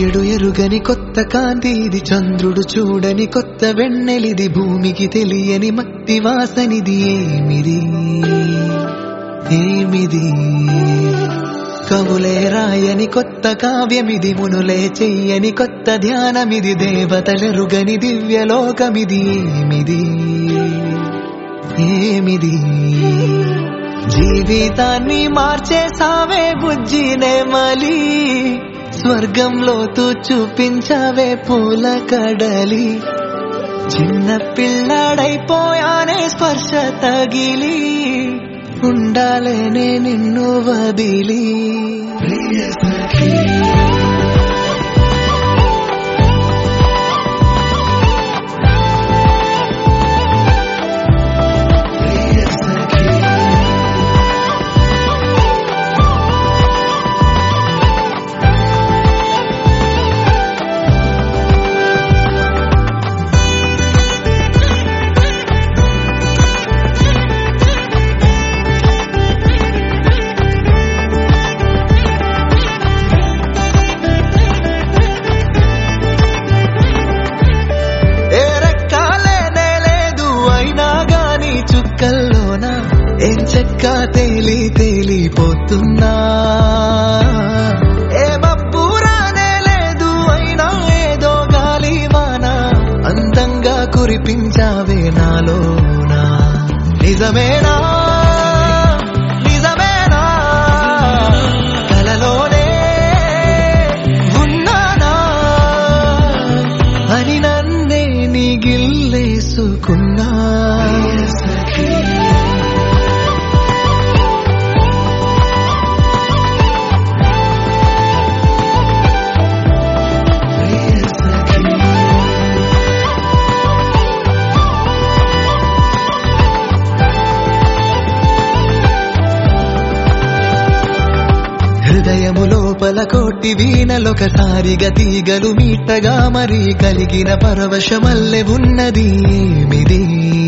సూర్యుడు ఎరుగని కొత్త కాంతి ఇది చంద్రుడు చూడని కొత్త వెన్నెలిది భూమికి తెలియని మట్టి వాసనిది ఏమిది ఏమిది కవులే రాయని కొత్త కావ్యమిది మునులే చెయ్యని కొత్త ధ్యానమిది దేవతలెరుగని దివ్యలోకమిది ఏమిది ఏమిది జీవితాన్ని మార్చేసావే బుజ్జినే మలి స్వర్గంలో తూ చూపించావే పూల కడలి చిన్న పిల్లాడైపోయానే స్పర్శ తగిలి ఉండాలేనే నిన్ను వదిలి ప్రియ సఖీ ప్రియ సఖీ ఏ రెక్కాలేనే లేదు అయినా గాని చుక్కల్లోన ఏం చెక్క తేలి తేలిపోతున్నా ఏ మబ్బురానే లేదు అయినా ఏదో గాలి వాన అందంగా కురిపించావే నాలోనా నిజమేనా నిజమేనా కలలోనే ఉన్నానా అని నన్నే నీ గిల్లేసుకున్నా హృదయము లోపల కోటి వీణలొకసారిగా తీగలు మీటగా మరి కలిగిన పరవశమల్లె ఉన్నది ఏమిది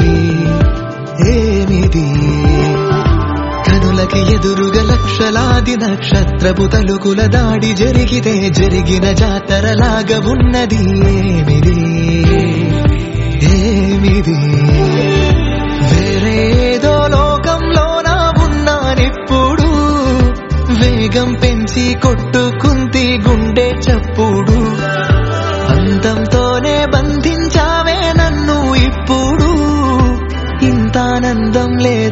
ఏమిది కనులకి ఎదురుగా లక్షలాది నక్షత్రపు తలుకుల దాడి జరిగితే జరిగిన జాతరలాగా ఉన్నది ఏమిది ఏమిది వేరేదో లోకంలోన ఉన్నానిప్పుడు వేగం పెంచి కొట్టుకుంది గుండె చప్పుడు అందంతోనే బంధించావే నన్ను ఇప్పుడు ఇంత ఆనందం లేదు